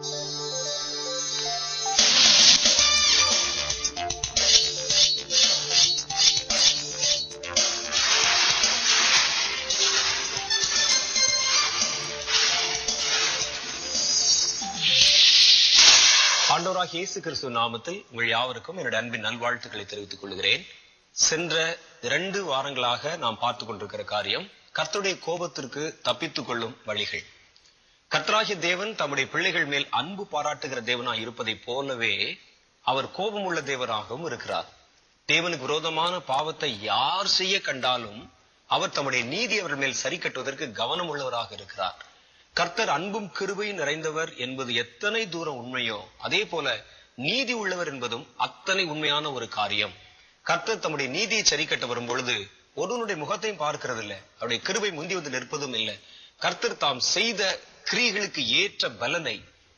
ஆண்டவராக இயேசு கிறிஸ்துவ நாமத்தில் உங்கள் யாவருக்கும் என்னுடைய அன்பின் நல்வாழ்த்துக்களை தெரிவித்துக் கொள்கிறேன் சென்ற இரண்டு வாரங்களாக நாம் பார்த்து கொண்டிருக்கிற காரியம் கர்த்தருடைய கோபத்திற்கு தப்பித்துக் கொள்ளும் வழிகள் கர்த்தராகிய தேவன் தம்முடைய பிள்ளைகள் மேல் அன்பு பாராட்டுகிற தேவனாய் இருப்பதைப் போலவே அவர் கோபமுள்ள தேவராகவும் இருக்கிறார் தேவனுக்கு விரோதமான பாவத்தை யார் செய்ய கண்டாலும் அவர் தம்முடைய நீதி அவர்கள் மேல் சரி கட்டுவதற்கு கவனம் உள்ளவராக இருக்கிறார் கர்த்தர் அன்பும் கிருபையும் நிறைந்தவர் என்பது எத்தனை தூரம் உண்மையோ அதே போல நீதி உள்ளவர் என்பதும் அத்தனை உண்மையான ஒரு காரியம் கர்த்தர் தம்முடைய நீதியை சரி கட்ட வரும் பொழுது ஒருவனுடைய முகத்தையும் பார்க்கிறது இல்லை அவருடைய கிருபை முந்தி வந்து நிற்பதும் இல்லை கர்த்தர் தாம் செய்த கிரியைகளுக்கு ஏற்ற பலனை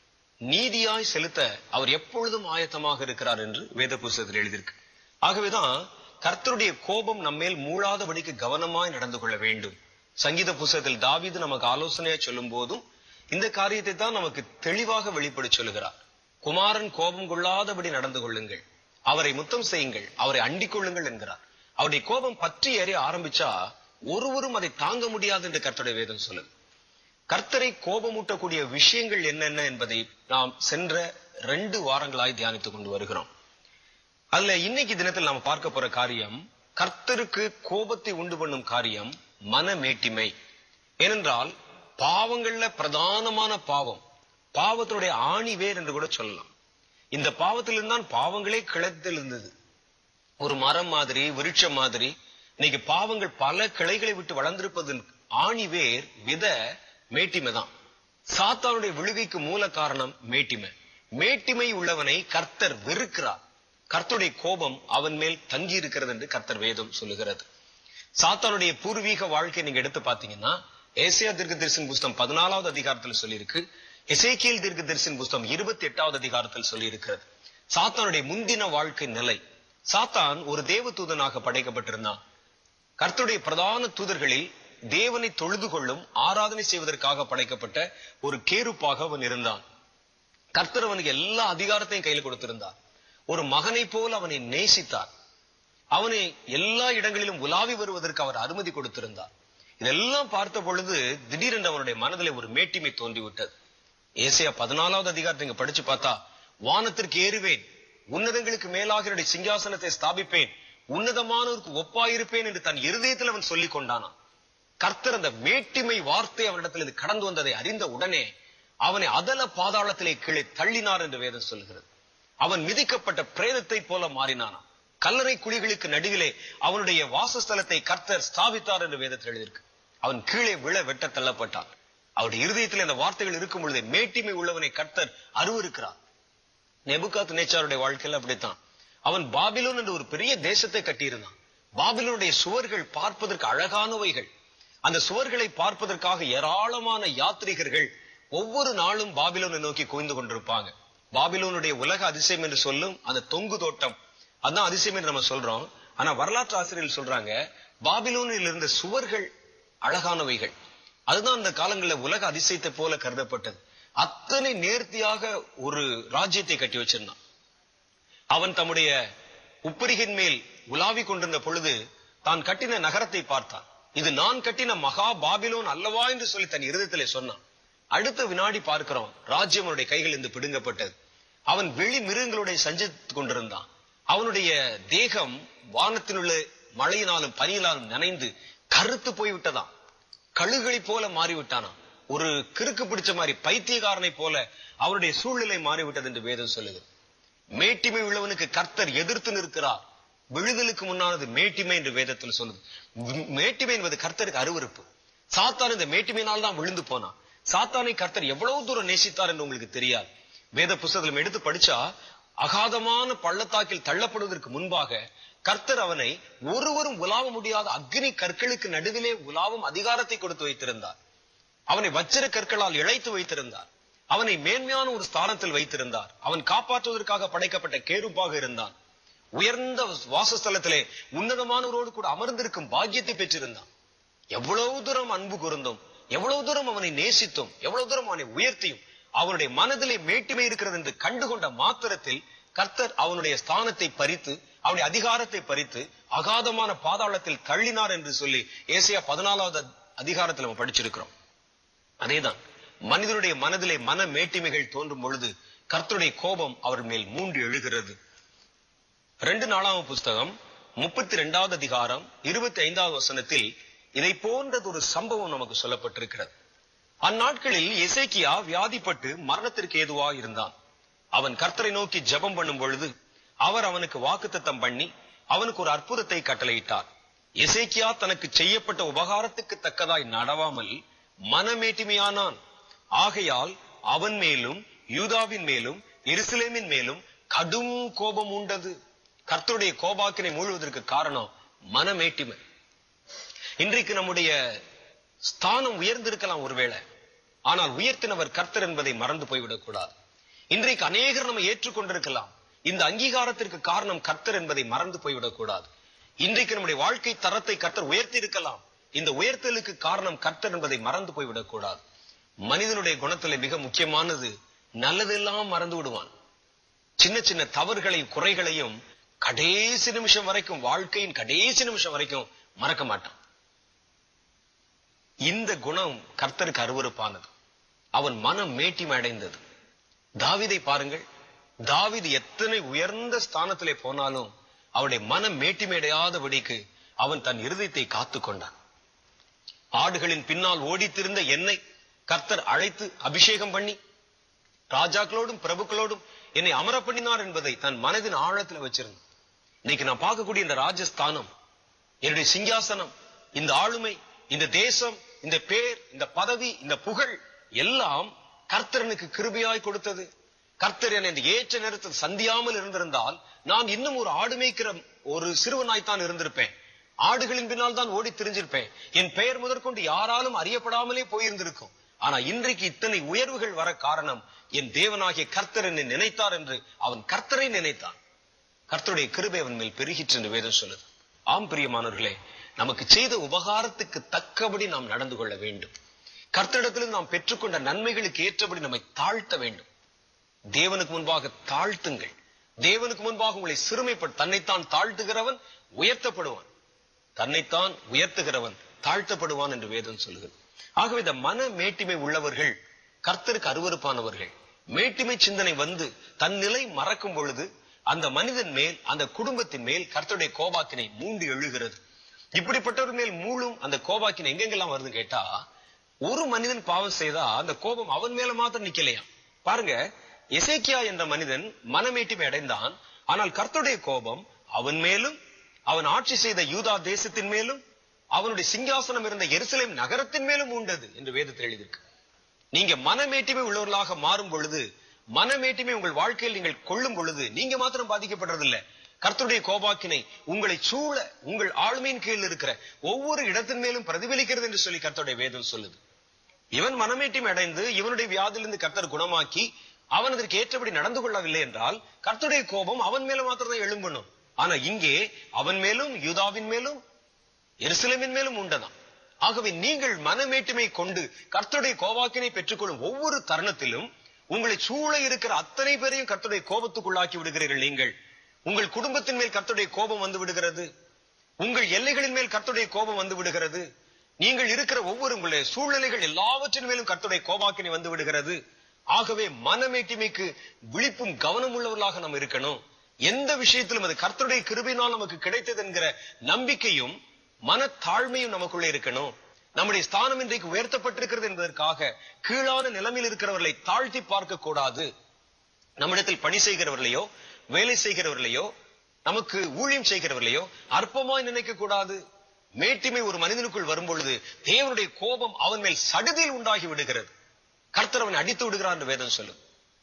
நீதியாய் செலுத்த அவர் எப்பொழுதும் ஆயத்தமாக இருக்கிறார் என்று வேத புஸ்தகத்தில் எழுதியிருக்கு ஆகவேதான் கர்த்தருடைய கோபம் நம்மேல் மூழாதபடிக்கு கவனமாய் நடந்து கொள்ள வேண்டும் சங்கீத புஸ்தகத்தில் தாவீது நமக்கு ஆலோசனையா சொல்லும் போதும் இந்த காரியத்தை தான் நமக்கு தெளிவாக வெளிப்பட சொல்லுகிறார் குமாரன் கோபம் கொள்ளாதபடி நடந்து கொள்ளுங்கள் அவரை முத்தம் செய்யுங்கள் அவரை அண்டிக் கொள்ளுங்கள் என்கிறார் அவருடைய கோபம் பற்றி எறிய ஆரம்பிச்சா ஒருவரும் அதை தாங்க முடியாது என்று கர்த்தருடைய வேதம் சொல்லுது கர்த்தரை கோபமூட்டக்கூடிய விஷயங்கள் என்னென்ன என்பதை நாம் சென்ற ரெண்டு வாரங்களாய் தியானித்துக் கொண்டு வருகிறோம் அதுல இன்னைக்கு தினத்தில் நாம பார்க்க போற காரியம் கர்த்தருக்கு கோபத்தை உண்டு பண்ணும் காரியம் மனமேட்டிமை ஏனென்றால் பாவங்கள்ல பிரதானமான பாவம் பாவத்தினுடைய ஆணி வேர் என்று கூட சொல்லலாம் இந்த பாவத்திலிருந்து தான் பாவங்களே கிளத்தில் இருந்தது ஒரு மரம் மாதிரி விருட்சம் மாதிரி இன்னைக்கு பாவங்கள் பல கிளைகளை விட்டு வளர்ந்திருப்பதன் ஆணி வேர் வித மேட்டிமை தான் சாத்தானுடைய விழுகைக்கு மூல காரணம் மேட்டிமை மேட்டிமை உள்ளவனை கர்த்தர் வெறுக்கிறார் கர்த்தருடைய கோபம் அவன் மேல் தங்கி இருக்கிறது என்று கர்த்தர் வேதம் சொல்லுகிறது சாத்தானுடைய பூர்வீக வாழ்க்கை நீங்க எடுத்து பாத்தீங்கன்னா ஏசியா தீர்க்க தரிசன புஸ்தகம் பதினாலாவது அதிகாரத்தில் சொல்லியிருக்கு எசேக்கியல் தீர்க்க தரிசன புஸ்தகம் இருபத்தி எட்டாவது அதிகாரத்தில் சொல்லி இருக்கிறது சாத்தானுடைய முந்தின வாழ்க்கை நிலை சாத்தான் ஒரு தேவ தூதனாக படைக்கப்பட்டிருந்தான் கர்த்தருடைய பிரதான தூதர்களில் தேவனை தொழுது கொள்ளும் ஆராதனை செய்வதற்காக படைக்கப்பட்ட ஒரு கேருப்பாக அவன் இருந்தான் கர்த்தர் அவனுக்கு எல்லா அதிகாரத்தையும் கையில் கொடுத்திருந்தார் ஒரு மகனை போல் அவனை நேசித்தார் அவனை எல்லா இடங்களிலும் உலாவி வருவதற்கு அவர் அனுமதி கொடுத்திருந்தார் இதெல்லாம் பார்த்த பொழுது திடீரென்று அவனுடைய மனதில் ஒரு மேட்டிமை தோன்றிவிட்டது ஏசியா பதினாலாவது அதிகாரத்தை இங்க படிச்சு பார்த்தா வானத்திற்கு ஏறுவேன் உன்னதங்களுக்கு மேலாக என்னுடைய சிங்காசனத்தை ஸ்தாபிப்பேன் உன்னதமானவருக்கு ஒப்பாயிருப்பேன் என்று தன் இருதயத்தில் அவன் சொல்லிக் கொண்டானான் கர்த்தர் அந்த மேட்டிமை வார்த்தை அவனிடத்தில் இது கடந்து வந்ததை அறிந்த உடனே அவனை அதல பாதாளத்திலே கீழே தள்ளினார் என்று வேதம் சொல்கிறது அவன் மிதிக்கப்பட்ட பிரேதத்தை போல மாறினானான் கல்லறை குழிகளுக்கு நடுவிலே அவனுடைய வாசஸ்தலத்தை கர்த்தர் ஸ்தாபித்தார் என்று வேதத்தில் எழுதியிருக்கு அவன் கீழே விழ வெட்ட தள்ளப்பட்டான் அவருடைய இருதயத்தில் அந்த வார்த்தைகள் இருக்கும் பொழுது மேட்டிமை உள்ளவனை கர்த்தர் அருவருக்கிறார் நெபுகாத் நேச்சாருடைய வாழ்க்கையில் அப்படித்தான் அவன் பாபிலோன் என்று ஒரு பெரிய தேசத்தை கட்டியிருந்தான் பாபிலோனுடைய சுவர்கள் பார்ப்பதற்கு அழகானவைகள் அந்த சுவர்களை பார்ப்பதற்காக ஏராளமான யாத்ரிகர்கள் ஒவ்வொரு நாளும் பாபிலோனை நோக்கி குவிந்து கொண்டிருப்பாங்க பாபிலோனுடைய உலக அதிசயம் என்று சொல்லும் அந்த தொங்கு தோட்டம் அதான் அதிசயம் என்று நம்ம சொல்றோம் ஆனா வரலாற்று ஆசிரியர்கள் சொல்றாங்க பாபிலோனில் இருந்த சுவர்கள் அழகானவைகள் அதுதான் அந்த காலங்களில் உலக அதிசயத்தை போல கருதப்பட்டது அத்தனை நேர்த்தியாக ஒரு ராஜ்யத்தை கட்டி வச்சிருந்தான் அவன் தம்முடைய உப்பரிகின் மேல் உலாவி கொண்டிருந்த பொழுது தான் கட்டின நகரத்தை பார்த்தான் இது நான் கட்டின மகா பாபிலோன் அல்லவா என்று சொல்லி தன் இருதயத்திலே சொன்னான் அடுத்த வினாடி பார்க்கிறோம் ராஜ்யம் அவனுடைய கைகளிலிருந்து பிடுங்கப்பட்டது அவன் வெளி மிருகங்களுடைய சஞ்சித்துக் கொண்டிருந்தான் அவனுடைய தேகம் வானத்தில் உள்ள மழையினாலும் பனியினாலும் நனைந்து கருத்து போய்விட்டதாம் கழுகளை போல மாறிவிட்டானாம் ஒரு கிறுக்கு பிடிச்ச மாதிரி பைத்தியக்காரனை போல அவருடைய சூழ்நிலை மாறிவிட்டது என்று வேதம் சொல்லுது மேட்டிமை உள்ளவனுக்கு கர்த்தர் எதிர்த்து நிற்கிறார் விழுதலுக்கு முன்னானது மேட்டிமை என்று வேதத்தில் சொல்லுது மேட்டிமை என்பது கர்த்தருக்கு அருவருப்பு சாத்தான் இந்த மேட்டிமையினால் தான் விழுந்து போனான் சாத்தானை கர்த்தர் எவ்வளவு தூரம் நேசித்தார் என்று உங்களுக்கு தெரியாது வேத புஸ்தகம் எடுத்து படிச்சா அகாதமான பள்ளத்தாக்கில் தள்ளப்படுவதற்கு முன்பாக கர்த்தர் அவனை ஒருவரும் உலாவ முடியாத அக்னி கற்களுக்கு நடுவிலே உலாவும் அதிகாரத்தை கொடுத்து வைத்திருந்தார் அவனை வச்சிர கற்களால் இழைத்து வைத்திருந்தார் அவனை மேன்மையான ஒரு ஸ்தானத்தில் வைத்திருந்தார் அவன் காப்பாற்றுவதற்காக படைக்கப்பட்ட கேருப்பாக இருந்தான் உயர்ந்த வாசஸ்தலத்திலே உன்னதமானவரோடு கூட அமர்ந்திருக்கும் பாக்கியத்தை பெற்றிருந்தான் எவ்வளவு தூரம் அன்பு கூர்ந்தோம் எவ்வளவு தூரம் அவனை நேசித்தோம் எவ்வளவு தூரம் அவனை உயர்த்தியும் அவனுடைய மனதிலே மேட்டிமை இருக்கிறது என்று கண்டுகொண்ட மாத்திரத்தில் கர்த்தர் அவனுடைய ஸ்தானத்தை பறித்து அவனுடைய அதிகாரத்தை பறித்து அகாதமான பாதாளத்தில் தள்ளினார் என்று சொல்லி ஏசியா பதினாலாவது அதிகாரத்தில் நம்ம படிச்சிருக்கிறோம் அதேதான் மனிதனுடைய மனதிலே மன மேட்டிமைகள் தோன்றும் பொழுது கர்த்தருடைய கோபம் அவர் மேல் மூண்டு எழுகிறது ரெண்டு நாளாம் புஸ்தகம் முப்பத்தி ரெண்டாவது அதிகாரம் இருபத்தி ஐந்தாவது வசனத்தில் இதை போன்றது ஒரு சம்பவம் நமக்கு சொல்லப்பட்டிருக்கிறது அந்நாட்களில் எசேக்கியா வியாதிப்பட்டு மரணத்திற்கு ஏதுவா இருந்தான் அவன் கர்த்தரை நோக்கி ஜெபம் பண்ணும் பொழுது அவர் அவனுக்கு வாக்குத்தத்தம் பண்ணி அவனுக்கு ஒரு அற்புதத்தை கட்டளையிட்டார் எசேக்கியா தனக்கு செய்யப்பட்ட உபகாரத்துக்கு தக்கதாய் நடவாமல் மனமேட்டிமையானான் ஆகையால் அவன் மேலும் யூதாவின் மேலும் எருசலேமின் மேலும் கடும் கோபம் உண்டது கர்த்தருடைய கோபாக்கினை மூழ்வதற்கு காரணம் மனமேட்டிமை இன்றைக்கு நம்முடைய ஸ்தானம் உயர்ந்திருக்கலாம் ஒருவேளை ஆனால் உயர்த்தினவர் கர்த்தர் என்பதை மறந்து போய்விடக் கூடாது இன்றைக்கு அநேகர் நம்ம ஏற்றுக்கொண்டிருக்கலாம் இந்த அங்கீகாரத்திற்கு காரணம் கர்த்தர் என்பதை மறந்து போய்விடக் கூடாது இன்றைக்கு நம்முடைய வாழ்க்கை தரத்தை கர்த்தர் உயர்த்தி இருக்கலாம் இந்த உயர்த்தலுக்கு காரணம் கர்த்தர் என்பதை மறந்து போய்விடக் கூடாது மனிதனுடைய குணத்திலே மிக முக்கியமானது நல்லதெல்லாம் மறந்து விடுவான் சின்ன சின்ன தவறுகளையும் குறைகளையும் கடைசி நிமிஷம் வரைக்கும் வாழ்க்கையின் கடைசி நிமிஷம் வரைக்கும் மறக்க மாட்டான் இந்த குணம் கர்த்தருக்கு அருவருப்பானது அவன் மனம் மேட்டிமை அடைந்தது தாவிதை பாருங்கள் தாவிது எத்தனை உயர்ந்த ஸ்தானத்திலே போனாலும் அவனுடைய மனம் மேட்டிமை அடையாதபடிக்கு அவன் தன் இருதயத்தை காத்து கொண்டான் ஆடுகளின் பின்னால் ஓடித்திருந்த என்னை கர்த்தர் அழைத்து அபிஷேகம் பண்ணி ராஜாக்களோடும் பிரபுக்களோடும் என்னை அமர பண்ணினார் என்பதை தன் மனதின் ஆழத்துல வச்சிருந்தான் இன்னைக்கு நான் பார்க்கக்கூடிய இந்த ராஜஸ்தானம் என்னுடைய சிங்காசனம் இந்த ஆளுமை இந்த தேசம் இந்த பேர் இந்த பதவி இந்த புகழ் எல்லாம் கர்த்தரனுக்கு கிருபையாய் கொடுத்தது கர்த்தர் என்னை இந்த ஏற்ற நேரத்தில் சந்தியாமல் இருந்திருந்தால் நான் இன்னும் ஒரு ஆடு மேய்க்கிற ஒரு சிறுவனாய்த்தான் இருந்திருப்பேன் ஆடுகளின் பின்னால் தான் ஓடி திரிஞ்சிருப்பேன் என் பெயர் முதற்கொண்டு யாராலும் அறியப்படாமலே போயிருந்திருக்கும் ஆனா இன்றைக்கு இத்தனை உயர்வுகள் வர காரணம் என் தேவனாகிய கர்த்தர் என்னை நினைத்தார் என்று அவன் கர்த்தரை நினைத்தான் கர்த்தருடைய கிருபை அவன் மேல் பெருகிற்று என்று வேதம் சொல்லுது ஆம் பிரியமானவர்களே நமக்கு செய்த உபகாரத்துக்கு தக்கபடி நாம் நடந்து கொள்ள வேண்டும் கர்த்தரிடத்திலும் நாம் பெற்றுக்கொண்ட நன்மைகளுக்கு ஏற்றபடி நம்மை தாழ்த்த வேண்டும் தேவனுக்கு முன்பாக தாழ்த்துங்கள் தேவனுக்கு முன்பாக உங்களை சிறுமைப்பட்டு தன்னைத்தான் தாழ்த்துகிறவன் உயர்த்தப்படுவான் தன்னைத்தான் உயர்த்துகிறவன் தாழ்த்தப்படுவான் என்று வேதம் சொல்லுகிறது ஆகவே இந்த மன மேட்டிமை உள்ளவர்கள் கர்த்தருக்கு அருவருப்பானவர்கள் மேட்டிமை சிந்தனை வந்து தன் நிலை மறக்கும் பொழுது அந்த மனிதன் மேல் அந்த குடும்பத்தின் மேல் கர்த்தருடைய கோபாக்கினை மூண்டு எழுகிறது இப்படிப்பட்டவர் மேல் மூழும் அந்த கோபாக்கினை எங்கெங்கெல்லாம் வருது கேட்டா ஒரு மனிதன் பாவம் செய்தா அந்த கோபம் அவன் மேல மாத்திரம் நிக்கலையா பாருங்க எசேக்கியா என்ற மனிதன் மனமேட்டிமை அடைந்தான் ஆனால் கர்த்தருடைய கோபம் அவன் மேலும் அவன் ஆட்சி செய்த யூதா தேசத்தின் மேலும் அவனுடைய சிங்காசனம் இருந்த எருசலேம் நகரத்தின் மேலும் உண்டது என்று வேதத்தில் எழுதியிருக்கு நீங்க மனமேட்டிமை உள்ளவர்களாக மாறும் பொழுது மனமேட்டிமை உங்கள் வாழ்க்கையில் நீங்கள் கொள்ளும் பொழுது நீங்க மாத்திரம் பாதிக்கப்படுறதில்ல கர்த்தருடைய கோபாக்கினை உங்களை சூழ உங்கள் ஆளுமையின் கீழ் இருக்கிற ஒவ்வொரு இடத்தின் மேலும் பிரதிபலிக்கிறது என்று சொல்லி கர்த்தருடைய வேதம் சொல்லுது இவன் மனமேட்டிமை அடைந்து இவனுடைய வியாதியிலிருந்து கர்த்தர் குணமாக்கி அவன் அதற்கு ஏற்றபடி நடந்து கொள்ளவில்லை என்றால் கர்த்தருடைய கோபம் அவன் மேல மாத்திரம் தான் எழும்பணும் ஆனா இங்கே அவன் மேலும் யூதாவின் மேலும் எருசலேமின் மேலும் உண்டதாம் ஆகவே நீங்கள் மனமேட்டுமை கொண்டு கர்த்தருடைய கோபாக்கினை பெற்றுக்கொள்ளும் ஒவ்வொரு தருணத்திலும் உங்களை சூழ இருக்கிற அத்தனை பேரையும் கர்த்தருடைய கோபத்துக்குள்ளாக்கி விடுகிறீர்கள் நீங்கள் உங்கள் குடும்பத்தின் மேல் கர்த்தருடைய கோபம் வந்து விடுகிறது உங்கள் எல்லைகளின் மேல் கர்த்தருடைய கோபம் வந்து விடுகிறது நீங்கள் இருக்கிற ஒவ்வொரு உங்களுடைய சூழ்நிலைகள் எல்லாவற்றின் மேலும் கர்த்தருடைய கோபாக்கினை வந்து விடுகிறது ஆகவே மனமேட்டிமைக்கு விழிப்பும் கவனம் உள்ளவர்களாக நாம் இருக்கணும் எந்த விஷயத்திலும் அது கர்த்தருடைய கிருபையினால் நமக்கு கிடைத்தது என்கிற நம்பிக்கையும் மனத்தாழ்மையும் நமக்குள்ளே இருக்கணும் நம்முடைய ஸ்தானம் இன்றைக்கு உயர்த்தப்பட்டிருக்கிறது என்பதற்காக கீழான நிலைமையில் இருக்கிறவர்களை தாழ்த்தி பார்க்க கூடாது நம்மிடத்தில் பணி செய்கிறவர்களையோ வேலை செய்கிறவர்களையோ நமக்கு ஊழியம் செய்கிறவர்களையோ அற்பமாய் நினைக்க கூடாது மேட்டிமை ஒரு மனிதனுக்குள் வரும்பொழுது தேவனுடைய கோபம் அவன் மேல் சடுதியில் உண்டாகி விடுகிறது கர்த்தர் அவனை அடித்து விடுகிறார் என்று வேதம் சொல்லும்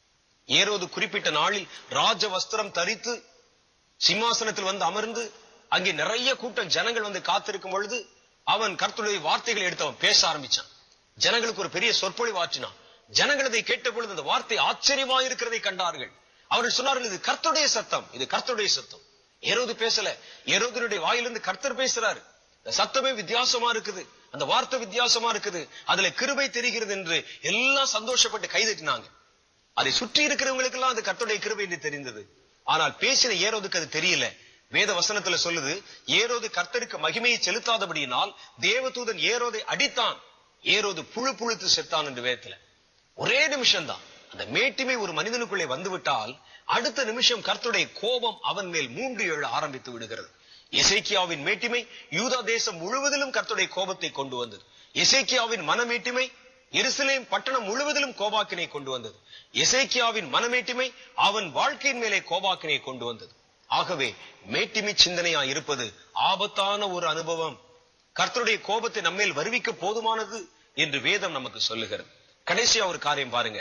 ஏரோது குறிப்பிட்ட நாளில் ராஜ வஸ்திரம் தரித்து சிம்மாசனத்தில் வந்து அமர்ந்து அங்கே நிறைய கூட்டம் ஜனங்கள் வந்து காத்திருக்கும் பொழுது அவன் கர்த்தருடைய வார்த்தைகளை எடுத்து அவன் பேச ஆரம்பிச்சான் ஜனங்களுக்கு ஒரு பெரிய சொற்பொழிவு ஆற்றினான் ஜனங்கள் அதை கேட்ட பொழுது அந்த வார்த்தை ஆச்சரியமா இருக்கிறதை கண்டார்கள் அவர்கள் சொன்னார்கள் இது கர்த்தருடைய சத்தம் இது கர்த்தருடைய சத்தம் ஏரோது பேசல ஏரோதனுடைய வாயிலிருந்து கர்த்தர் பேசுறாரு இந்த சத்தமே வித்தியாசமா இருக்குது அந்த வார்த்தை வித்தியாசமா இருக்குது அதுல கிருபை தெரிகிறது என்று எல்லாம் சந்தோஷப்பட்டு கைதட்டினாங்க அதை சுற்றி இருக்கிறவங்களுக்கு எல்லாம் அது கர்த்தருடைய கிருபை என்று தெரிந்தது ஆனால் பேசின ஏரோதுக்கு அது தெரியல வேத வசனத்துல சொல்லுது ஏரோது கர்த்தருக்கு மகிமையை செலுத்தாதபடியினால் தேவதூதன் ஏரோதை அடித்தான் ஏரோது புழு புழுத்து செத்தான் என்று வேதத்துல ஒரே நிமிஷம் தான் அந்த மேட்டிமை ஒரு மனிதனுக்குள்ளே வந்துவிட்டால் அடுத்த நிமிஷம் கர்த்தருடைய கோபம் அவன் மேல் மூன்று எழ ஆரம்பித்து விடுகிறது எசேக்கியாவின் மேட்டிமை யூதா தேசம் முழுவதிலும் கர்த்தருடைய கோபத்தை கொண்டு வந்தது எசேக்கியாவின் மனமேட்டிமை எருசலேம் பட்டணம் முழுவதிலும் கோபாக்கினை கொண்டு வந்தது எசேக்கியாவின் மனமேட்டிமை அவன் வாழ்க்கையின் மேலே கோபாக்கினை கொண்டு வந்தது ஆகவே மேட்டிமை சிந்தனையா இருப்பது ஆபத்தான ஒரு அனுபவம் கர்த்தருடைய கோபத்தை நம்மேல் வருவிக்க போதுமானது என்று வேதம் நமக்கு சொல்லுகிறது கடைசியா ஒரு காரியம் பாருங்க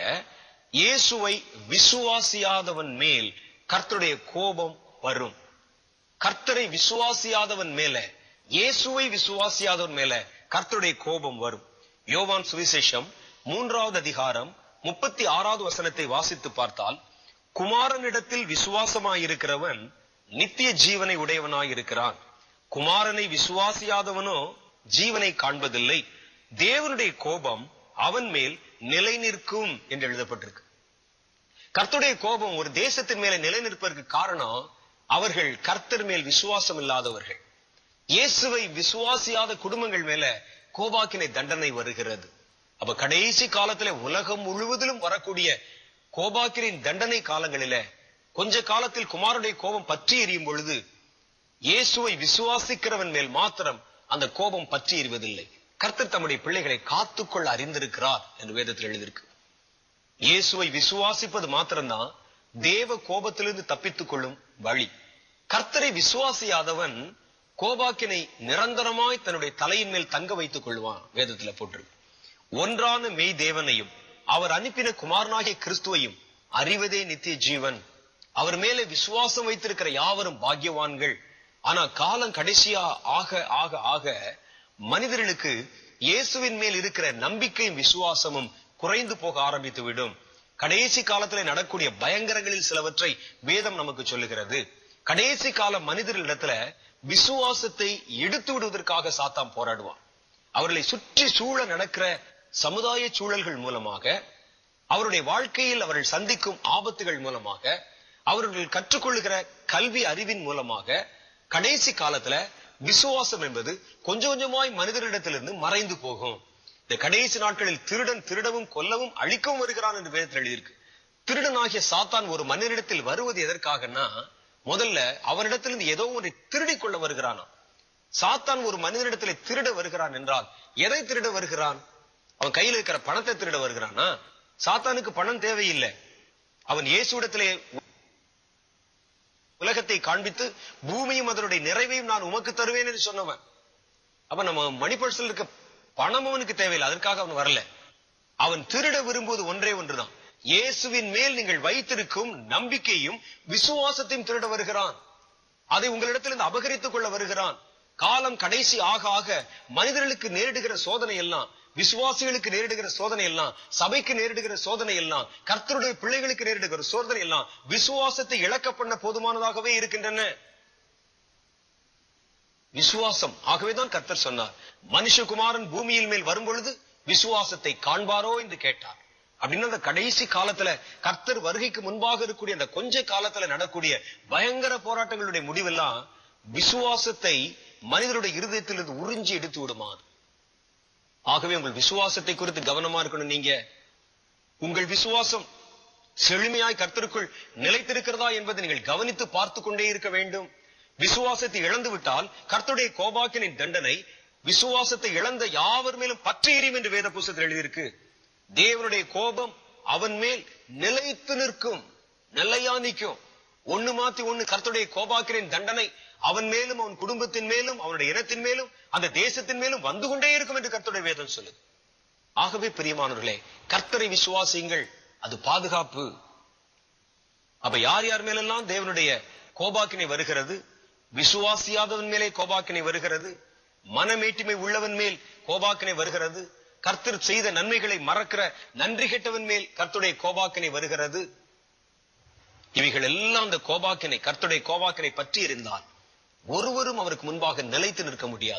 இயேசுவை விசுவாசியாதவன் மேல் கர்த்தருடைய கோபம் வரும் கர்த்தரை விசுவாசியாதவன் மேல இயேசுவை விசுவாசியாதவன் மேல கர்த்தருடைய கோபம் வரும் யோவான் சுவிசேஷம் மூன்றாவது அதிகாரம் முப்பத்தி ஆறாவது வசனத்தை வாசித்து பார்த்தால் குமாரனிடத்தில் விசுவாசமாயிருக்கிறவன் நித்திய ஜீவனை உடையவனாயிருக்கிறான் குமாரனை விசுவாசியாதவனோ ஜீவனை காண்பதில்லை தேவனுடைய கோபம் அவன் மேல் நிலை நிற்கும் என்று எழுதப்பட்டிருக்கு கர்த்தருடைய கோபம் ஒரு தேசத்தின் மேல நிலை நிற்பதற்கு காரணம் அவர்கள் கர்த்தர் மேல் விசுவாசம் இல்லாதவர்கள் இயேசுவை விசுவாசியாத குடும்பங்கள் மேல கோபாக்கினை தண்டனை வருகிறது அப்ப கடைசி காலத்துல உலகம் முழுவதிலும் வரக்கூடிய கோபாக்கினின் தண்டனை காலங்களில கொஞ்ச காலத்தில் குமாரனுடைய கோபம் பற்றி எரியும் பொழுது இயேசுவை விசுவாசிக்கிறவன் மேல் மாத்திரம் அந்த கோபம் பற்றி எறிவதில்லை கர்த்தர் தம்முடைய பிள்ளைகளை காத்துக்கொள்ள அறிந்திருக்கிறார் என்று வேதத்தில் எழுதியிருக்கு இயேசுவை விசுவாசிப்பது மாத்திரம்தான் தேவ கோபத்திலிருந்து தப்பித்துக் கொள்ளும் வழி கர்த்தரை விசுவாசியாதவன் கோபாக்கினை நிரந்தரமாய் தன்னுடைய தலையின் மேல் தங்க வைத்துக் கொள்வான் வேதத்துல போட்டிருக்கு ஒன்றான மெய் தேவனையும் அவர் அனுப்பின குமாரனாகிய கிறிஸ்துவையும் அறிவதே நித்திய ஜீவன் அவர் மேலே விசுவாசம் வைத்திருக்கிற யாவரும் பாக்கியவான்கள் ஆனா காலம் கடைசியா ஆக ஆக ஆக மனிதர்களுக்கு இயேசுவின் மேல் இருக்கிற நம்பிக்கையும் விசுவாசமும் குறைந்து போக ஆரம்பித்து விடும் கடைசி காலத்துல நடக்கூடிய பயங்கரங்களில் சிலவற்றை வேதம் நமக்கு சொல்லுகிறது கடைசி கால மனிதர்களிடத்துல விசுவாசத்தை எடுத்து விடுவதற்காக சாத்தான் போராடுவான் அவர்களை சுற்றி சூழ நடக்கிற சமுதாய சூழல்கள் மூலமாக அவருடைய வாழ்க்கையில் அவர்கள் சந்திக்கும் ஆபத்துகள் மூலமாக அவர்கள் கற்றுக்கொள்ளுகிற கல்வி அறிவின் மூலமாக கடைசி காலத்துல விசுவாசம் என்பது கொஞ்சம் கொஞ்சமாய் மனிதர்களிடத்திலிருந்து மறைந்து போகும் இந்த கடைசி நாட்களில் திருடன் திருடவும் கொல்லவும் அழிக்கவும் வருகிறான் என்று வேதத்தில் எழுதியிருக்கு திருடனாகிய சாத்தான் ஒரு மனிதனிடத்தில் வருவது எதற்காகன்னா முதல்ல அவனிடத்திலிருந்து ஏதோ ஒன்றை திருடிக் கொள்ள வருகிறானா சாத்தான் ஒரு மனிதனிடத்தில் திருட வருகிறான் என்றால் எதை திருட வருகிறான் அவன் கையில் இருக்கிற பணத்தை திருட வருகிறானா சாத்தானுக்கு பணம் தேவையில்லை அவன் இயேசுடத்திலே உலகத்தை காண்பித்து பூமியும் அதனுடைய நிறைவையும் நான் உமக்கு தருவேன் என்று சொன்னவன் அப்ப நம்ம மணிப்பர்சல் இருக்க பணம் அவனுக்கு தேவையில்லை அதற்காக அவன் வரல அவன் திருட விரும்புவது ஒன்றே ஒன்றுதான் இயேசுவின் மேல் நீங்கள் வைத்திருக்கும் நம்பிக்கையும் விசுவாசத்தையும் திருட வருகிறான் அதை உங்களிடத்திலிருந்து அபகரித்துக் கொள்ள வருகிறான் காலம் கடைசி ஆக ஆக மனிதர்களுக்கு நேரிடுகிற சோதனை எல்லாம் விசுவாசிகளுக்கு நேரிடுகிற சோதனை எல்லாம் சபைக்கு நேரிடுகிற சோதனை எல்லாம் கர்த்தருடைய பிள்ளைகளுக்கு நேரிடுகிற சோதனை எல்லாம் விசுவாசத்தை இழக்க பண்ண போதுமானதாகவே இருக்கின்றன விசுவாசம் ஆகவேதான் கர்த்தர் சொன்னார் மனுஷகுமாரன் பூமியில் மேல் வரும் பொழுது விசுவாசத்தை காண்பாரோ என்று கேட்டார் அப்படின்னு அந்த கடைசி காலத்துல கர்த்தர் வருகைக்கு முன்பாக இருக்கக்கூடிய அந்த கொஞ்ச காலத்துல நடக்கூடிய பயங்கர போராட்டங்களுடைய முடிவெல்லாம் விசுவாசத்தை மனிதருடைய இருதயத்திலிருந்து உறிஞ்சி எடுத்து விடுமாறு ஆகவே உங்கள் விசுவாசத்தை குறித்து கவனமா இருக்கணும் நீங்க உங்கள் விசுவாசம் செழுமையாய் கர்த்தருக்குள் நிலைத்திருக்கிறதா என்பதை நீங்கள் கவனித்து பார்த்து கொண்டே இருக்க வேண்டும் விசுவாசத்தை இழந்து விட்டால் கர்த்தருடைய கோபாக்கினின் தண்டனை விசுவாசத்தை இழந்த யாவர் மேலும் பற்றி எரியும் என்று வேத புஸ்தகத்தில் எழுதியிருக்கு தேவனுடைய கோபம் அவன் மேல் நிலைத்து நிற்கும் நிலையா நிற்கும் ஒண்ணு மாத்தி ஒண்ணு கர்த்தருடைய கோபாக்கினின் தண்டனை அவன் மேலும் அவன் குடும்பத்தின் மேலும் அவனுடைய இனத்தின் மேலும் அந்த தேசத்தின் மேலும் வந்து கொண்டே இருக்கும் என்று கர்த்தருடைய வேதம் சொல்லுது ஆகவே பிரியமானவர்களே கர்த்தரை விசுவாசியுங்கள் அது பாதுகாப்பு அப்ப யார் யார் மேலெல்லாம் தேவனுடைய கோபாக்கினை வருகிறது விசுவாசியாதவன் மேலே கோபாக்கினை வருகிறது மனமேட்டிமை உள்ளவன் மேல் கோபாக்கினை வருகிறது கர்த்தர் செய்த நன்மைகளை மறக்கிற நன்றி கெட்டவன் மேல் கர்த்துடைய கோபாக்கினை வருகிறது இவைகள் எல்லாம் அந்த கோபாக்கினை கர்த்துடைய கோபாக்கினை பற்றி இருந்தால் ஒருவரும் அவருக்கு முன்பாக நிலைத்து நிற்க முடியாது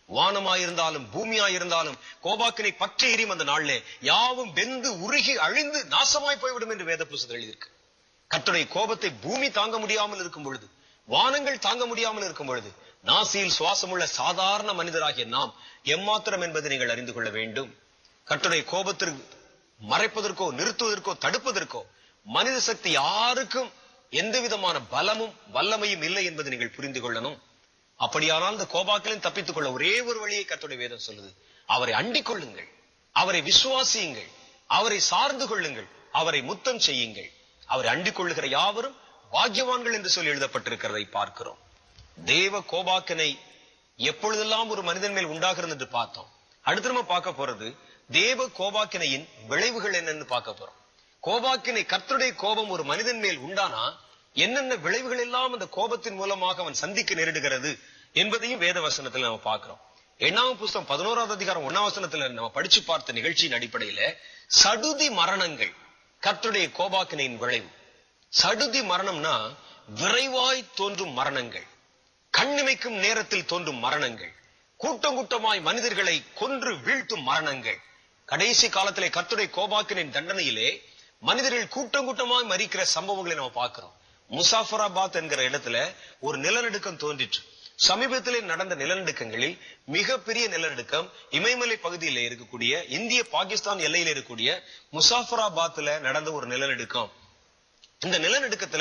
வானமாயிருந்தாலும் பூமியாயிருந்தாலும் கோபாக்கினை பற்றி எரியும் அந்த நாளிலே யாவும் வெந்து உருகி அழிந்து நாசமாய் போய்விடும் என்று வேத புஸ்தகம் எழுதியிருக்கு கர்த்தருடைய கோபத்தை பூமி தாங்க முடியாமல் இருக்கும் பொழுது வானங்கள் தாங்க முடியாமல் இருக்கும் பொழுது நாசியில் சுவாசமுள்ள சாதாரண மனிதராகிய நாம் எம்மாத்திரம் என்பதை நீங்கள் அறிந்து கொள்ள வேண்டும் கர்த்தருடைய கோபத்திற்கு மறைப்பதற்கோ நிறுத்துவதற்கோ தடுப்பதற்கோ மனித சக்தி யாருக்கும் எந்த விதமான பலமும் வல்லமையும் இல்லை என்பதை நீங்கள் புரிந்து கொள்ளணும் அப்படியானால் இந்த கோபாக்கிலும் தப்பித்துக் கொள்ள ஒரே ஒரு வழியை கர்த்தருடைய வேதம் சொல்லுது அவரை அண்டிக் கொள்ளுங்கள் அவரை விசுவாசியுங்கள் அவரை சார்ந்து கொள்ளுங்கள் அவரை முத்தம் செய்யுங்கள் அவரை அண்டிக் கொள்ளுகிற யாவரும் பாக்கியவான்கள் என்று சொல்லி எழுதப்பட்டிருக்கிறதை பார்க்கிறோம் தேவ கோபாக்கினை எப்பொழுதெல்லாம் ஒரு மனிதன் மேல் உண்டாகிறது என்று பார்த்தோம் அடுத்து நம்ம பார்க்க போறது தேவ கோபாக்கினையின் விளைவுகள் என்னன்னு பார்க்க போறோம் கோபாக்கினை கர்த்தருடைய கோபம் ஒரு மனிதன் மேல் உண்டானா என்னென்ன விளைவுகள் எல்லாம் அந்த கோபத்தின் மூலமாக அவன் சந்திக்க நேரிடுகிறது என்பதையும் வேத வசனத்துல நம்ம பார்க்கிறோம் எண்ணாம் புஸ்தகம் பதினோராவது அதிகாரம் ஒன்னாம் வசனத்துல நம்ம படிச்சு பார்த்த நிகழ்ச்சியின் அடிப்படையில சடுதி மரணங்கள் கர்த்தருடைய கோபாக்கினையின் விளைவு சடுதி மரணம்னா விரைவாய் தோன்றும் மரணங்கள் கண்ணிமைக்கும் நேரத்தில் தோன்றும் மரணங்கள் கூட்டம் கூட்டமாய் மனிதர்களை கொன்று வீழ்த்தும் மரணங்கள் கடைசி காலத்திலே கர்த்தருடைய கோபாக்கினின் தண்டனையிலே மனிதர்கள் கூட்டம் கூட்டமாய் மறிக்கிற சம்பவங்களை நம்ம பார்க்கிறோம் முசாஃபராபாத் என்கிற இடத்துல ஒரு நிலநடுக்கம் தோன்றிற்று சமீபத்திலே நடந்த நிலநடுக்கங்களில் மிகப்பெரிய நிலநடுக்கம் இமயமலை பகுதியில் இருக்கக்கூடிய இந்திய பாகிஸ்தான் எல்லையில் இருக்கக்கூடிய முசாஃபராபாத்ல நடந்த ஒரு நிலநடுக்கம் இந்த நிலநடுக்கத்துல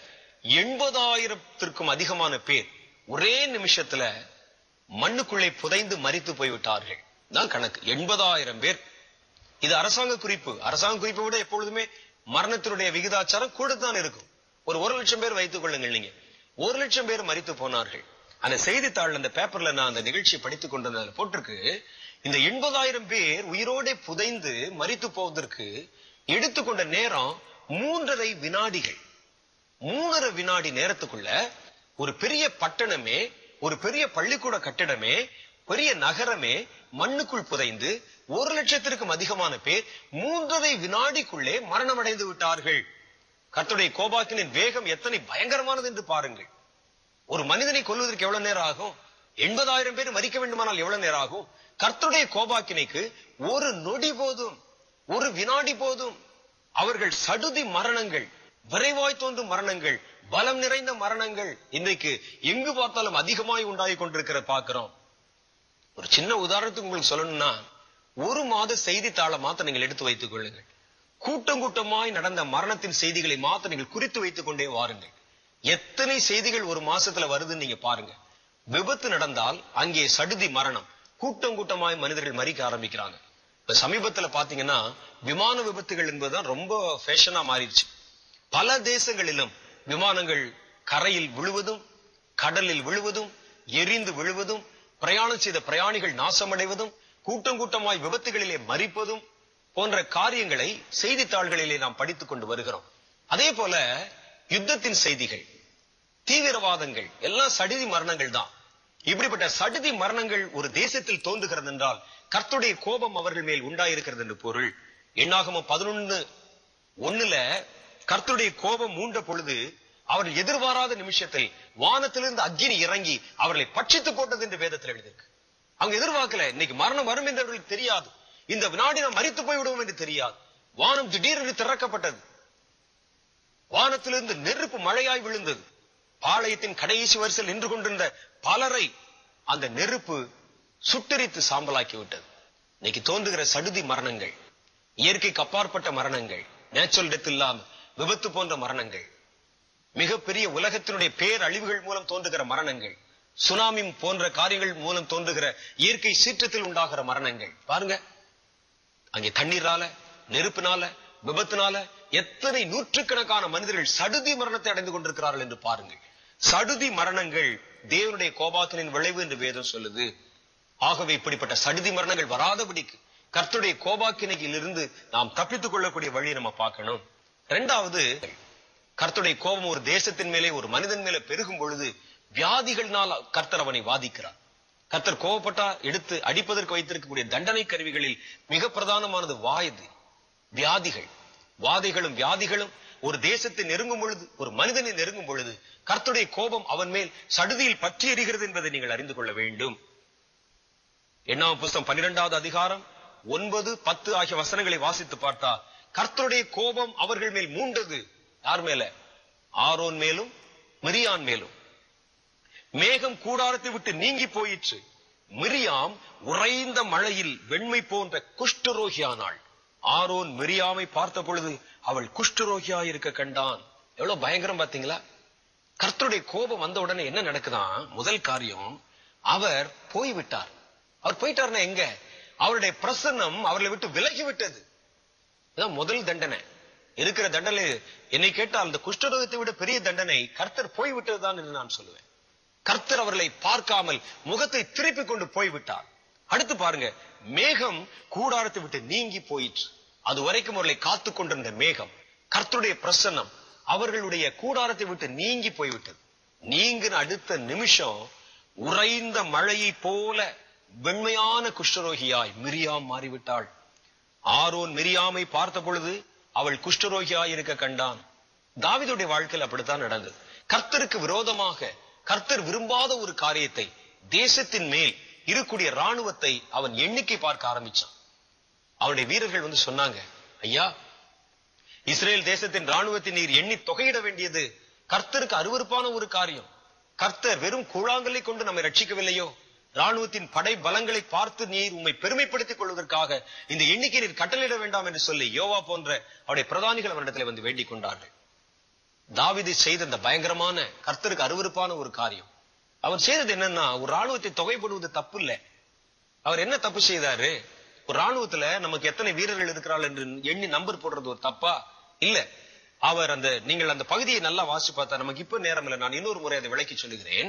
எண்பதாயிரத்திற்கும் அதிகமான பேர் ஒரே நிமிஷத்துல மண்ணுக்குள்ளே புதைந்து மரித்து போய்விட்டார்கள் தான் கணக்கு எண்பதாயிரம் பேர் இது அரசாங்க குறிப்பு அரசாங்க குறிப்பை விட எப்பொழுதுமே மரணத்தினுடைய விகிதாச்சாரம் கூட தான் இருக்கும் ஒரு ஒரு லட்சம் பேர் வைத்துக் கொள்ளுங்கள் நீங்க ஒரு லட்சம் பேர் மரித்து போனார்கள் அந்த செய்தித்தாள் அந்த பேப்பர்ல நான் அந்த நிகழ்ச்சியை படித்துக் கொண்டிருந்ததுல போட்டிருக்கு இந்த எண்பதாயிரம் பேர் உயிரோட புதைந்து மரித்து போவதற்கு எடுத்துக்கொண்ட நேரம் மூன்றரை வினாடிகள் மூணரை வினாடி நேரத்துக்குள்ள ஒரு பெரிய பட்டணமே ஒரு பெரிய பள்ளிக்கூட கட்டிடமே பெரிய நகரமே மண்ணுக்குள் புதைந்து ஒரு லட்சத்திற்கும் அதிகமான பேர் மூன்றரை வினாடிக்குள்ளே மரணம் அடைந்து விட்டார்கள் கர்த்தருடைய கோபாக்கினின் வேகம் எத்தனை பயங்கரமானது என்று பாருங்கள் ஒரு மனிதனை கொல்வதற்கு எவ்வளவு நேரம் ஆகும் எண்பதாயிரம் பேர் மறிக்க வேண்டுமானால் எவ்வளவு நேரம் ஆகும் கர்த்தருடைய கோபாக்கினைக்கு ஒரு நொடி போதும் ஒரு வினாடி போதும் அவர்கள் சடுதி மரணங்கள் விரைவாய் தோன்றும் மரணங்கள் பலம் நிறைந்த மரணங்கள் இன்றைக்கு எங்கு பார்த்தாலும் அதிகமாய் உண்டாகி கொண்டிருக்கிற பார்க்கிறோம் ஒரு சின்ன உதாரணத்துக்கு உங்களுக்கு சொல்லணும்னா ஒரு மாத செய்தித்தாளை மாத்த நீங்கள் எடுத்து வைத்துக் கொள்ளுங்கள் கூட்டம் கூட்டமாய் நடந்த மரணத்தின் செய்திகளை மாத்த நீங்கள் குறித்து வைத்துக் கொண்டே வாருங்கள் எத்தனை செய்திகள் ஒரு மாசத்துல வருதுன்னு நீங்க பாருங்க விபத்து நடந்தால் அங்கே சடுதி மரணம் கூட்டம் கூட்டமாய் மனிதர்கள் மறிக்க ஆரம்பிக்கிறாங்க இப்ப சமீபத்துல பாத்தீங்கன்னா விமான விபத்துகள் என்பதுதான் ரொம்ப ஃபேஷனா மாறிடுச்சு பல தேசங்களிலும் விமானங்கள் கரையில் விழுவதும் கடலில் விழுவதும் எரிந்து விழுவதும் பிரயாணம் செய்த பிரயாணிகள் நாசமடைவதும் கூட்டம் கூட்டமாய் விபத்துகளிலே மறிப்பதும் போன்ற காரியங்களை செய்தித்தாள்களிலே நாம் படித்துக் கொண்டு வருகிறோம் அதே போல யுத்தத்தின் செய்திகள் தீவிரவாதங்கள் எல்லாம் சடுதி மரணங்கள் தான் இப்படிப்பட்ட சடுதி மரணங்கள் ஒரு தேசத்தில் தோன்றுகிறது என்றால் கர்த்துடைய கோபம் அவர்கள் மேல் உண்டாயிருக்கிறது என்று பொருள் எண்ணாகம பதினொன்னு ஒண்ணுல கர்த்தருடைய கோபம் மூண்ட பொழுது அவர்கள் எதிர்பாராத நிமிஷத்தில் வானத்திலிருந்து அக்கினி இறங்கி அவர்களை பட்சித்து போட்டது என்று வேதத்தில் எழுதியிருக்கு அவங்க எதிர்பார்க்கல இன்னைக்கு மரணம் வரும் என்று அவர்களுக்கு தெரியாது இந்த வினாடி நாம் மறித்து போய் விடுவோம் என்று தெரியாது வானம் திடீரென்று திறக்கப்பட்டது வானத்திலிருந்து நெருப்பு மழையாய் விழுந்தது பாளையத்தின் கடைசி வரிசையில் நின்று கொண்டிருந்த பலரை அந்த நெருப்பு சுட்டரித்து சாம்பலாக்கி விட்டது இன்னைக்கு தோன்றுகிற சடுதி மரணங்கள் இயற்கைக்கு அப்பாற்பட்ட மரணங்கள் நேச்சுரல் டெத் இல்லாம விபத்து போன்ற மரணங்கள் மிகப்பெரிய உலகத்தினுடைய பேரழிவுகள் மூலம் தோன்றுகிற மரணங்கள் சுனாமி போன்ற காரியங்கள் மூலம் தோன்றுகிற இயற்கை சீற்றத்தில் உண்டாகிற மரணங்கள் பாருங்க அங்கே தண்ணீரால நெருப்பினால விபத்தினால எத்தனை நூற்றுக்கணக்கான மனிதர்கள் சடுதி மரணத்தை அடைந்து கொண்டிருக்கிறார்கள் என்று பாருங்கள் சடுதி மரணங்கள் தேவனுடைய கோபாக்கினின் விளைவு என்று வேதம் சொல்லுது ஆகவே இப்படிப்பட்ட சடுதி மரணங்கள் வராதபடிக்கு கர்த்தருடைய கோபாக்கினையில் இருந்து நாம் தப்பித்துக் கொள்ளக்கூடிய வழியை நம்ம பார்க்கணும் இரண்டாவது கர்த்தருடைய கோபம் ஒரு தேசத்தின் மேலே ஒரு மனிதன் மேலே பெருகும் பொழுது வியாதிகள்னால் கர்த்தர் அவனை வாதிக்கிறார் கர்த்தர் கோபப்பட்டா எடுத்து அடிப்பதற்கு வைத்திருக்கக்கூடிய தண்டனை கருவிகளில் மிக பிரதானமானது வாயுது வியாதிகள் வாதைகளும் வியாதிகளும் ஒரு தேசத்தை நெருங்கும் பொழுது ஒரு மனிதனை நெருங்கும் பொழுது கர்த்தருடைய கோபம் அவன் மேல் சடுதியில் பற்றி எறிகிறது என்பதை நீங்கள் அறிந்து கொள்ள வேண்டும் எண்ணாம் புஸ்தகம் பன்னிரெண்டாவது அதிகாரம் ஒன்பது பத்து ஆகிய வசனங்களை வாசித்து பார்த்தா கர்த்தருடைய கோபம் அவர்கள் மேல் மூண்டது யார் மேல ஆரோன் மேலும் மிரியான் மேலும் மேகம் கூடாரத்தை விட்டு நீங்கி போயிற்று மிரியாம் உறைந்த மழையில் வெண்மை போன்ற குஷ்டரோகியானாள் ஆரோன் மிரியாமை பார்த்த பொழுது அவள் குஷ்டரோகியா இருக்க கண்டான் எவ்வளவு பயங்கரம் பாத்தீங்களா கர்த்தருடைய கோபம் வந்த உடனே என்ன நடக்குதான் முதல் காரியம் அவர் போய்விட்டார் அவர் போயிட்டார்னா எங்க அவருடைய பிரசன்னம் அவர்களை விட்டு விலகி விட்டது இதான் முதல் தண்டனை இருக்கிற தண்டனை என்னை கேட்டால் அந்த குஷ்டரோகத்தை விட பெரிய தண்டனை கர்த்தர் போய்விட்டதுதான் என்று நான் சொல்லுவேன் கர்த்தர் அவர்களை பார்க்காமல் முகத்தை திருப்பி கொண்டு போய்விட்டார் அடுத்து பாருங்க மேகம் கூடாரத்தை விட்டு நீங்கி போயிற்று அது வரைக்கும் அவர்களை காத்து கொண்டிருந்த மேகம் கர்த்தருடைய பிரசன்னம் அவர்களுடைய கூடாரத்தை விட்டு நீங்கி போய்விட்டது நீங்கின அடுத்த நிமிஷம் உறைந்த மழையை போல வெண்மையான குஷ்டரோகியாய் மிரியாம் மாறிவிட்டாள் ஆரோன் மிரியாமை பார்த்த பொழுது அவள் குஷ்டரோகியாய் இருக்க கண்டான் தாவிதுடைய வாழ்க்கையில் அப்படித்தான் நடந்தது கர்த்தருக்கு விரோதமாக கர்த்தர் விரும்பாத ஒரு காரியத்தை தேசத்தின் மேல் இருக்கக்கூடிய ராணுவத்தை அவன் எண்ணிக்கை பார்க்க ஆரம்பிச்சான் அவனுடைய வீரர்கள் வந்து சொன்னாங்க ஐயா இஸ்ரேல் தேசத்தின் ராணுவத்தை நீர் எண்ணி தொகையிட வேண்டியது கர்த்தருக்கு அருவருப்பான ஒரு காரியம் கர்த்தர் வெறும் கூழாங்கலை கொண்டு நம்மை ரட்சிக்கவில்லையோ ராணுவத்தின் படை பலங்களை பார்த்து நீர் உம்மை பெருமைப்படுத்திக் கொள்வதற்காக இந்த எண்ணிக்கை நீர் கட்டளையிட வேண்டாம் என்று சொல்லி யோவா போன்ற அவருடைய பிரதானிகள் அவரிடத்தில் வந்து வேண்டிக் கொண்டார்கள் தாவிது செய்த இந்த பயங்கரமான கர்த்தருக்கு அருவருப்பான ஒரு காரியம் அவர் செய்தது என்னன்னா ஒரு ராணுவத்தை தொகைப்படுவது தப்பு இல்ல அவர் என்ன தப்பு செய்தாரு ஒரு ராணுவத்துல நமக்கு எத்தனை வீரர்கள் இருக்கிறார்கள் என்று எண்ணி நம்பர் போடுறது ஒரு தப்பா இல்ல அவர் அந்த நீங்கள் அந்த பகுதியை நல்லா வாசிச்சு பார்த்தா நமக்கு இப்ப நேரம் இல்லை நான் இன்னொரு முறை அதை விளக்கி சொல்லுகிறேன்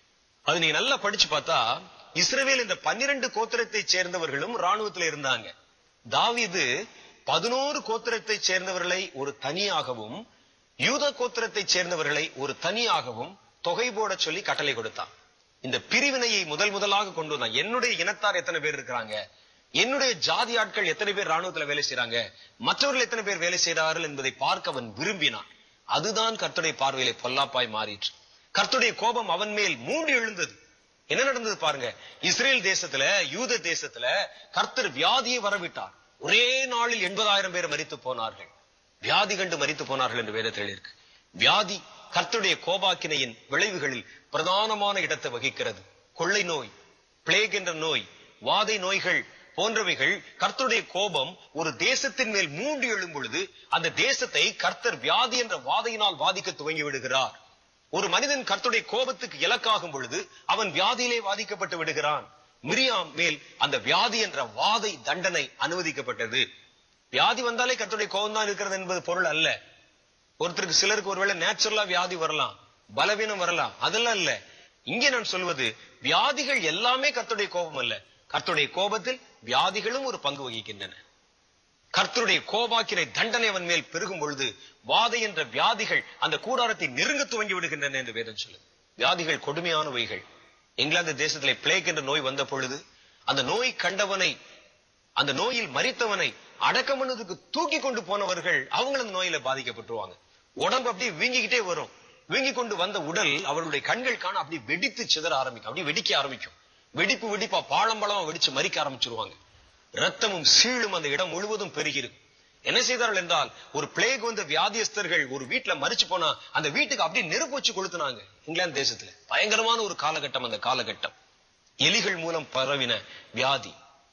அது நீங்க நல்லா படிச்சு பார்த்தா இஸ்ரவேல் இந்த பன்னிரண்டு கோத்திரத்தை சேர்ந்தவர்களும் ராணுவத்துல இருந்தாங்க தாவீது பதினோரு கோத்திரத்தை சேர்ந்தவர்களை ஒரு தனியாகவும் யூத கோத்திரத்தை சேர்ந்தவர்களை ஒரு தனியாகவும் தொகை போட சொல்லி கட்டளை கொடுத்தான் இந்த பிரிவினையை முதல் முதலாக கொண்டு வந்தான் என்னுடைய இனத்தார் எத்தனை பேர் இருக்கிறாங்க என்னுடைய ஜாதி ஆட்கள் எத்தனை பேர் ராணுவத்துல வேலை செய்யறாங்க மற்றவர்கள் எத்தனை பேர் வேலை செய்கிறார்கள் என்பதை பார்க்க அவன் விரும்பினான் அதுதான் கர்த்தருடைய பார்வையிலே பொல்லாப்பாய் மாறிற்று கர்த்தருடைய கோபம் அவன் மேல் மூண்டு எழுந்தது என்ன நடந்தது பாருங்க இஸ்ரேல் தேசத்துல யூத தேசத்துல கர்த்தர் வியாதியை வரவிட்டார் ஒரே நாளில் எண்பதாயிரம் பேர் மரித்து போனார்கள் வியாதி கண்டு மரித்து போனார்கள் என்று வேதத்தில் இருக்கு வியாதி கர்த்தருடைய கோபாக்கினையின் விளைவுகளில் பிரதானமான இடத்தை வகிக்கிறது கொள்ளை நோய் பிளேக் என்ற நோய் வாதை நோய்கள் போன்றவைகள் கர்த்தருடைய கோபம் ஒரு தேசத்தின் மேல் மூண்டு எழும் பொழுது அந்த தேசத்தை கர்த்தர் வியாதி என்ற வாதையினால் வாதிக்க துவங்கி விடுகிறார் ஒரு மனிதன் கர்த்தருடைய கோபத்துக்கு இலக்காகும் பொழுது அவன் வியாதியிலே வாதிக்கப்பட்டு விடுகிறான் மிரியாம் மேல் அந்த வியாதி என்ற வாதை தண்டனை அனுமதிக்கப்பட்டது வியாதி வந்தாலே கர்த்தருடைய கோபம் தான் இருக்கிறது என்பது பொருள் அல்ல ஒருத்தருக்கு சிலருக்கு ஒருவேளை நேச்சுரலா வியாதி வரலாம் பலவீனம் வரலாம் அதெல்லாம் இல்ல இங்கே நான் சொல்வது வியாதிகள் எல்லாமே கர்த்தருடைய கோபம் அல்ல கர்த்தருடைய கோபத்தில் வியாதிகளும் ஒரு பங்கு வகிக்கின்றன கர்த்தருடைய கோபாக்கினை தண்டனை அவன் மேல் பெருகும் பொழுது வாதை என்ற வியாதிகள் அந்த கூடாரத்தை நெருங்க துவங்கி விடுகின்றன என்று வேதம் சொல்லுது வியாதிகள் கொடுமையானவைகள் இங்கிலாந்து தேசத்திலே பிளேக் என்ற நோய் வந்த பொழுது அந்த நோய் கண்டவனை அந்த நோயில் மறித்தவனை அடக்கம் பண்ணதுக்கு தூக்கி கொண்டு போனவர்கள் அவங்க அந்த நோயில பாதிக்கப்பட்டுருவாங்க உடம்பு அப்படியே வீங்கிக்கிட்டே வரும் வீங்கி கொண்டு வந்த உடல் அவர்களுடைய கண்கள் காண அப்படி வெடித்து சிதற ஆரம்பிக்கும் அப்படியே வெடிக்க ஆரம்பிக்கும் வெடிப்பு வெடிப்பா பாலம் பழமா வெடிச்சு மறிக்க ஆரம்பிச்சிருவாங்க ரத்தமும் சீழும் அந்த இடம் முழுவதும் பெருகிருக்கும் என்ன செய்தார்கள் என்றால் ஒரு பிளேக் வந்த வியாதியஸ்தர்கள் ஒரு வீட்டுல மறிச்சு போனா அந்த வீட்டுக்கு அப்படியே நெருப்பு வச்சு கொளுத்துனாங்க இங்கிலாந்து தேசத்துல பயங்கரமான ஒரு காலகட்டம் அந்த காலகட்டம் எலிகள் மூலம் பரவின வியாதி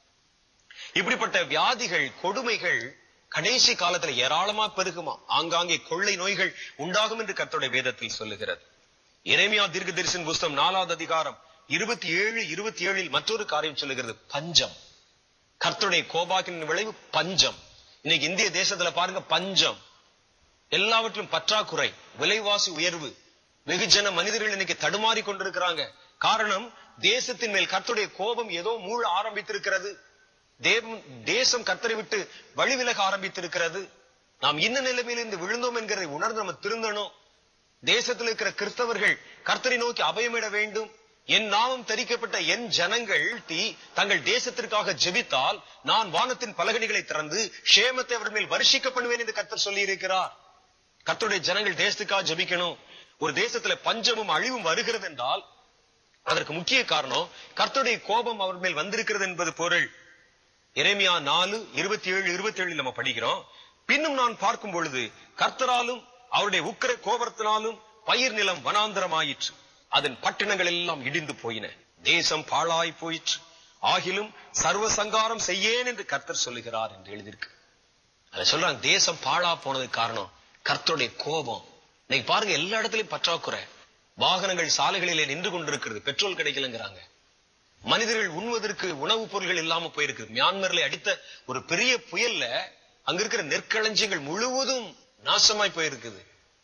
இப்படிப்பட்ட வியாதிகள் கொடுமைகள் கடைசி காலத்துல ஏராளமா பெருகுமா ஆங்காங்கே கொள்ளை நோய்கள் உண்டாகும் என்று கர்த்தருடைய வேதத்தில் சொல்லுகிறது இறைமையா தீர்க்க தரிசன புஸ்தகம் நாலாவது அதிகாரம் இருபத்தி ஏழு இருபத்தி ஏழில் மற்றொரு காரியம் சொல்லுகிறது பஞ்சம் கர்த்தருடைய கோபாக்கின் விளைவு பஞ்சம் இன்னைக்கு இந்திய தேசத்துல பாருங்க பஞ்சம் எல்லாவற்றிலும் பற்றாக்குறை விலைவாசி உயர்வு வெகுஜன மனிதர்கள் இன்னைக்கு தடுமாறி கொண்டிருக்கிறாங்க காரணம் தேசத்தின் மேல் கர்த்தருடைய கோபம் ஏதோ மூழ ஆரம்பித்திருக்கிறது தேவம் தேசம் கர்த்தரை விட்டு வழிவிலக ஆரம்பித்திருக்கிறது நாம் இன்ன நிலைமையிலிருந்து விழுந்தோம் என்கிறதை உணர்ந்து நம்ம திருந்தணும் தேசத்தில் இருக்கிற கிறிஸ்தவர்கள் கர்த்தரை நோக்கி அபயமிட வேண்டும் என் நாமம் தரிக்கப்பட்ட என் ஜனங்கள் தீ தங்கள் தேசத்திற்காக ஜெபித்தால் நான் வானத்தின் பலகணிகளை திறந்து ஷேமத்தை அவர் மேல் வருஷிக்க பண்ணுவேன் என்று கர்த்தர் சொல்லி இருக்கிறார் கர்த்தருடைய ஜனங்கள் தேசத்துக்காக ஜெபிக்கணும் ஒரு தேசத்துல பஞ்சமும் அழிவும் வருகிறது என்றால் அதற்கு முக்கிய காரணம் கர்த்தருடைய கோபம் அவர் மேல் வந்திருக்கிறது என்பது பொருள் எரேமியா நாலு இருபத்தி ஏழு இருபத்தி ஏழு நம்ம படிக்கிறோம் பின்னும் நான் பார்க்கும் பொழுது கர்த்தராலும் அவருடைய உக்கிர கோபத்தினாலும் பயிர் நிலம் வனாந்தரமாயிற்று அதன் பட்டணங்கள் எல்லாம் இடிந்து போயின தேசம் பாழாய் போயிற்று ஆகிலும் சர்வ சங்காரம் செய்யேன் என்று கர்த்தர் சொல்லுகிறார் என்று எழுதியிருக்கு அதை சொல்றாங்க தேசம் பாழா போனதுக்கு காரணம் கர்த்தருடைய கோபம் இன்னைக்கு பாருங்க எல்லா இடத்துலயும் பற்றாக்குறை வாகனங்கள் சாலைகளிலே நின்று கொண்டிருக்கிறது பெட்ரோல் கிடைக்கலங்கிறாங்க மனிதர்கள் உண்வதற்கு உணவுப் பொருள்கள் இல்லாம போயிருக்கு மியான்மர்ல அடித்த ஒரு பெரிய புயல்ல அங்க இருக்கிற நெற்களஞ்சியங்கள் முழுவதும் நாசமாய் போயிருக்குது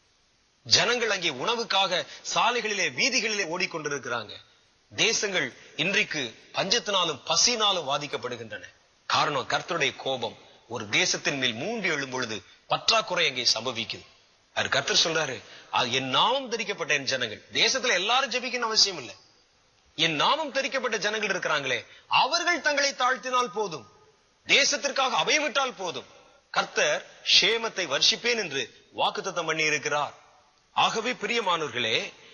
ஜனங்கள் அங்கே உணவுக்காக சாலைகளிலே வீதிகளிலே ஓடிக்கொண்டிருக்கிறாங்க தேசங்கள் இன்றைக்கு பஞ்சத்தினாலும் பசினாலும் பாதிக்கப்படுகின்றன காரணம் கர்த்தருடைய கோபம் ஒரு தேசத்தின் மேல் மூண்டி எழும் பொழுது பற்றாக்குறை அங்கே சம்பவிக்குது அது கர்த்தர் சொல்றாரு அது என் நாமம் தரிக்கப்பட்ட என் ஜனங்கள் தேசத்துல எல்லாரும் ஜெபிக்கணும் அவசியம் இல்லை என் நாமம் தரிக்கப்பட்ட ஜனங்கள் இருக்கிறாங்களே அவர்கள் தங்களை தாழ்த்தினால் போதும் தேசத்திற்காக அபயமிட்டால் போதும் கர்த்தர் ஷேமத்தை வர்ஷிப்பேன் என்று வாக்குத்தத்தம் பண்ணி இருக்கிறார் ஆகவே பிரியமானவர்களே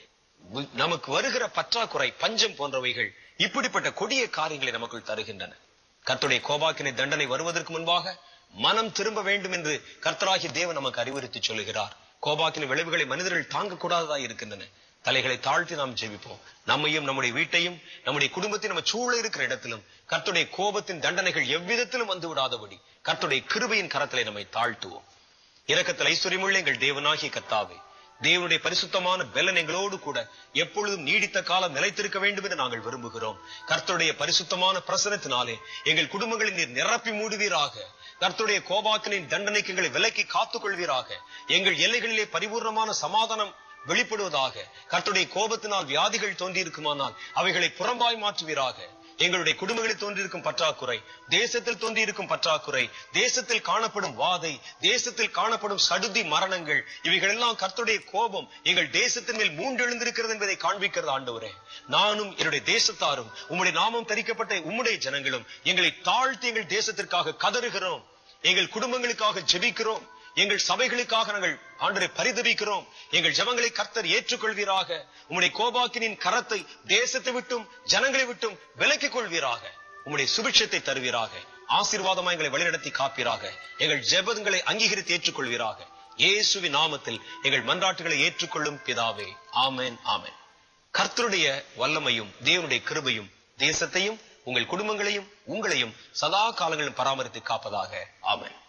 உ- நமக்கு வருகிற பற்றாக்குறை பஞ்சம் போன்றவைகள் இப்படிப்பட்ட கொடிய காரியங்களை நமக்குள் தருகின்றன கர்த்தருடைய கோபாக்கினை தண்டனை வருவதற்கு முன்பாக மனம் திரும்ப வேண்டும் என்று கர்த்தராகிய தேவன் நமக்கு அறிவுறுத்தி சொல்லுகிறார் கோபாக்கின விளைவுகளை மனிதர்கள் தாங்கக்கூடாததா இருக்கின்றன தலைகளை தாழ்த்தி நாம் ஜெபிப்போம் நம்மையும் நம்முடைய வீட்டையும் நம்முடைய குடும்பத்தையும் நம்ம சூழ இருக்கிற இடத்திலும் கர்த்தருடைய கோபத்தின் தண்டனைகள் எவ்விதத்திலும் வந்து விடாதபடி கர்த்தருடைய கிருபையின் கரத்திலே நம்மை தாழ்த்துவோம் இரக்கத்தில் ஐஸ்வர்யமுள்ள எங்கள் தேவனாகிய கர்த்தாவே தேவனுடைய பரிசுத்தமான பெலன் எங்களோடு கூட எப்பொழுதும் நீடித்த காலம் நிலைத்திருக்க வேண்டும் என்று நாங்கள் விரும்புகிறோம் கர்த்தருடைய பரிசுத்தமான பிரசனத்தினாலே எங்கள் குடும்பங்களை நீர் நிரப்பி மூடுவீராக கர்த்தருடைய கோபாக்கனின் தண்டனைக்கு எங்களை விலக்கி காத்துக் கொள்வீராக எங்கள் எல்லைகளிலே பரிபூர்ணமான சமாதானம் வெளிப்படுவதாக கர்த்தருடைய கோபத்தினால் வியாதிகள் தோன்றியிருக்குமானால் அவைகளை புறம்பாய் மாற்றுவீராக எங்களுடைய குடும்பங்களில் தோன்றியிருக்கும் பற்றாக்குறை தேசத்தில் தோன்றியிருக்கும் பற்றாக்குறை தேசத்தில் காணப்படும் வாதை தேசத்தில் காணப்படும் சடுதி மரணங்கள் இவைகள் எல்லாம் கர்த்தருடைய கோபம் எங்கள் தேசத்தின் மேல் மூண்டெழுந்திருக்கிறது என்பதை காண்பிக்கிறது ஆண்டவரே நானும் என்னுடைய தேசத்தாரும் உம்முடைய நாமம் தரிக்கப்பட்ட உம்முடைய ஜனங்களும் எங்களை தாழ்த்தி எங்கள் தேசத்திற்காக கதறுகிறோம் எங்கள் குடும்பங்களுக்காக ஜெபிக்கிறோம் எங்கள் சபைகளுக்காக நாங்கள் ஆண்டரை பரிதவிக்கிறோம் எங்கள் ஜெபங்களை கர்த்தர் ஏற்றுக்கொள்வீராக உம்முடைய கோபாக்கினின் கரத்தை தேசத்தை விட்டும் ஜனங்களை விட்டும் விலக்கிக் கொள்வீராக உம்முடைய சுபிட்சத்தை தருவீராக ஆசீர்வாதமா எங்களை வழிநடத்தி காப்பீராக எங்கள் ஜெபங்களை அங்கீகரித்து ஏற்றுக்கொள்வீராக இயேசுவின் நாமத்தில் எங்கள் மன்றாட்டுகளை ஏற்றுக்கொள்ளும் பிதாவே ஆமென் ஆமென் கர்த்தருடைய வல்லமையும் தேவனுடைய கிருபையும் தேசத்தையும் உங்கள் குடும்பங்களையும் உங்களையும் சதா காலங்களிலும் பராமரித்து காப்பதாக ஆமென்